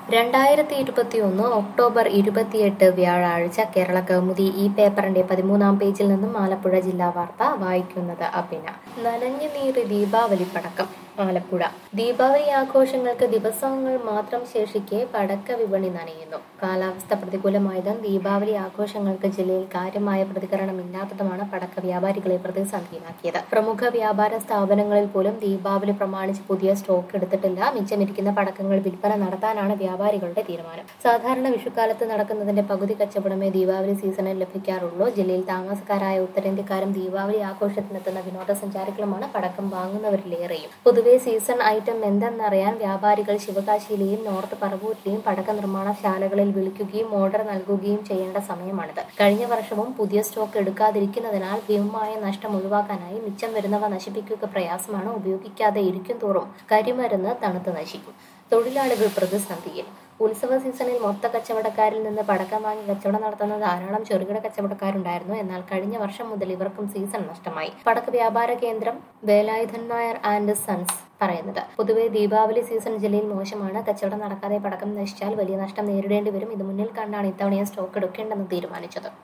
രണ്ടായിരത്തി ഇരുപത്തിയൊന്ന് ഒക്ടോബർ ഇരുപത്തിയെട്ട് വ്യാഴാഴ്ച കേരള കൗമുദി ഈ പേപ്പറിന്റെ പതിമൂന്നാം പേജിൽ നിന്നും ആലപ്പുഴ ജില്ലാ വാർത്ത വായിക്കുന്നത് അഭിന നനഞ്ഞു നീറി ദീപാവലി പടക്കം ആലപ്പുഴ ദീപാവലി ആഘോഷങ്ങൾക്ക് ദിവസങ്ങൾ മാത്രം ശേഷിക്കെ പടക്ക വിപണി നനയുന്നു കാലാവസ്ഥ പ്രതികൂലമായതും ദീപാവലി ആഘോഷങ്ങൾക്ക് ജില്ലയിൽ കാര്യമായ പ്രതികരണമില്ലാത്തതുമാണ് പടക്ക വ്യാപാരികളെ പ്രതിസന്ധിയിലാക്കിയത് പ്രമുഖ വ്യാപാര സ്ഥാപനങ്ങളിൽ പോലും ദീപാവലി പ്രമാണിച്ച് പുതിയ സ്റ്റോക്ക് എടുത്തിട്ടില്ല മിച്ചമിരിക്കുന്ന പടക്കങ്ങൾ വിൽപ്പന നടത്താനാണ് വ്യാപാരികളുടെ തീരുമാനം സാധാരണ വിഷുക്കാലത്ത് നടക്കുന്നതിന്റെ പകുതി കച്ചവടമേ ദീപാവലി സീസണിൽ ലഭിക്കാറുള്ളൂ ജില്ലയിൽ താമസക്കാരായ ഉത്തരേന്ത്യക്കാരും ദീപാവലി ആഘോഷത്തിനെത്തുന്ന വിനോദസഞ്ചാരികളുമാണ് പടക്കം വാങ്ങുന്നവരിലേറെയും പൊതുവെ സീസൺ ഐറ്റം എന്തെന്നറിയാൻ വ്യാപാരികൾ ശിവകാശിയിലെയും നോർത്ത് പറവൂരിലെയും പടക്ക നിർമ്മാണശാലകളിൽ വിളിക്കുകയും ഓർഡർ നൽകുകയും ചെയ്യേണ്ട സമയമാണിത് കഴിഞ്ഞ വർഷവും പുതിയ സ്റ്റോക്ക് എടുക്കാതിരിക്കുന്നതിനാൽ ഭീമമായ നഷ്ടം ഒഴിവാക്കാനായി മിച്ചം വരുന്നവ നശിപ്പിക്കുക പ്രയാസമാണ് ഉപയോഗിക്കാതെ ഇരിക്കും തോറും കരിമരുന്ന് തണുത്ത് നശിക്കും തൊഴിലാളികൾ പ്രതിസന്ധിയിൽ ഉത്സവ സീസണിൽ മൊത്ത കച്ചവടക്കാരിൽ നിന്ന് പടക്കം വാങ്ങി കച്ചവടം നടത്തുന്ന ധാരാളം ചെറുകിട കച്ചവടക്കാരുണ്ടായിരുന്നു എന്നാൽ കഴിഞ്ഞ വർഷം മുതൽ ഇവർക്കും സീസൺ നഷ്ടമായി പടക്ക വ്യാപാര കേന്ദ്രം വേലായുധൻ നായർ ആൻഡ് സൺസ് പറയുന്നത് പൊതുവെ ദീപാവലി സീസൺ ജില്ലയിൽ മോശമാണ് കച്ചവടം നടക്കാതെ പടക്കം നശിച്ചാൽ വലിയ നഷ്ടം നേരിടേണ്ടി വരും ഇത് മുന്നിൽ കണ്ടാണ് ഇത്തവണയും സ്റ്റോക്ക് എടുക്കേണ്ടെന്ന് തീരുമാനിച്ചത്